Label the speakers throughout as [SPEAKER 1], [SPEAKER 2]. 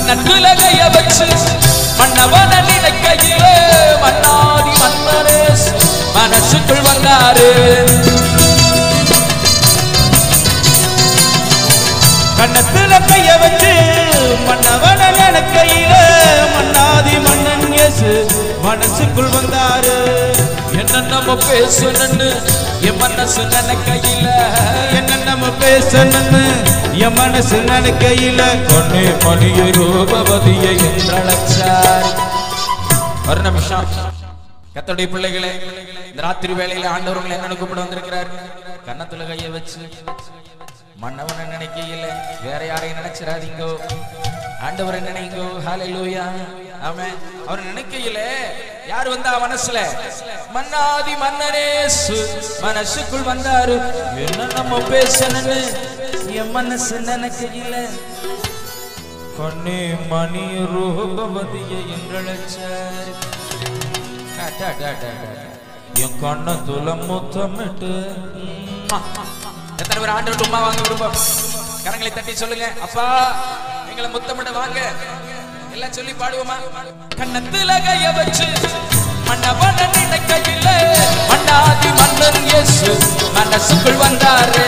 [SPEAKER 1] கண்ணத்துல கைய வச்சு மன்னவன நினைக்கையிலே மன்னாதி மன்னரே மனசுக்குள் வந்தாரு
[SPEAKER 2] கண்ணத்துல கைய வச்சு மன்னவன நினைக்கையில மன்னாதி மன்னன் இயேசு மனசுக்குள் வந்தாரு
[SPEAKER 1] என்ன நம்ம பேசணும்னு என் மனசு நினைக்கையில
[SPEAKER 2] என்ன நம்ம பேசணும்னு என் மனசு நினைக்கையில
[SPEAKER 1] கொன்னே மணிய ரூபவதியை என்றழைச்சார் ஒரு நிமிஷம் கத்தோடைய பிள்ளைகளே இந்த ராத்திரி வேளையில ஆண்டவர்கள் என்ன கூப்பிட வந்திருக்கிறார் கன்னத்துல கைய வச்சு மன்னவனை நினைக்கையில வேற யாரையும் நினைச்சிடாதீங்கோ ஆண்டவரை நினைங்கோ ஹalleluya ஆமென் அவர் நினைக்கையில யார் வந்தா மனசுல மன்னாதி மன்னரேசு மனசுக்குள் வந்தாரு என்ன நம்ம பேசணும்னு என் மனசு நினைக்கையில கண்ணே மணி ரூபவதியை என்றழைச்சார் டா, டா, டா, டா, டா, டா. என் கண்ணத்துல முத்தமிட்டு எத்தனை பேர் ஆண்டு உமா வாங்க விருப்பம் கரங்களை தட்டி சொல்லுங்க அப்பா எங்களை முத்தமிட வாங்க எல்லாம் சொல்லி பாடுவோமா கண்ணத்துல கைய வச்சு மன்னவன நினைக்கையில மன்னாதி மன்னன் இயேசு மனசுக்குள் வந்தாரு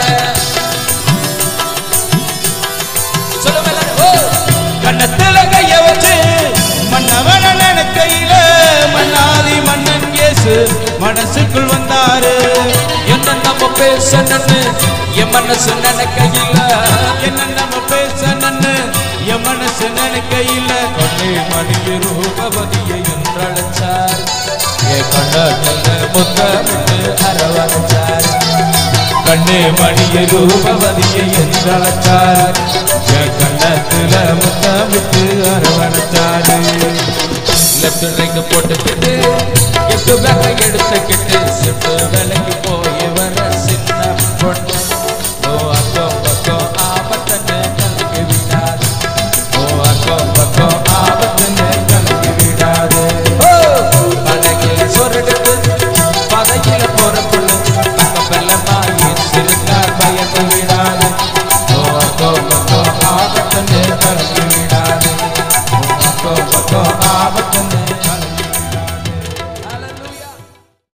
[SPEAKER 1] சொல்லுங்க எல்லாரும். ஓ
[SPEAKER 2] கண்ணத்துல கைய வச்சு மன்னவன நினைக்கையில மன்னாதி மன்னன் இயேசு மனசுக்குள் வந்தாரு
[SPEAKER 1] என்ன நம்ம பேசணும்னு என் மனசு நினைக்கையில
[SPEAKER 2] என்ன நம்ம பேசணும்னு என் மனசு நினைக்கையில
[SPEAKER 1] கொண்டே மணிய ரூபவதியை என்றழைச்சார் ஏ கண்டத்துல முத்தமிட்டு அரவணைச்சார்
[SPEAKER 2] கண்ணே மணிய ரூபவதியை என்றழைச்சார் என் கண்ணத்துல முத்தமிட்டு அரவணைச்சாரு
[SPEAKER 1] லெஃப்ட் ரைட் போட்டுக்கிட்டு எட்டு பேக்கை எடுத்துக்கிட்டு ஷிஃப்ட் வேலைக்கு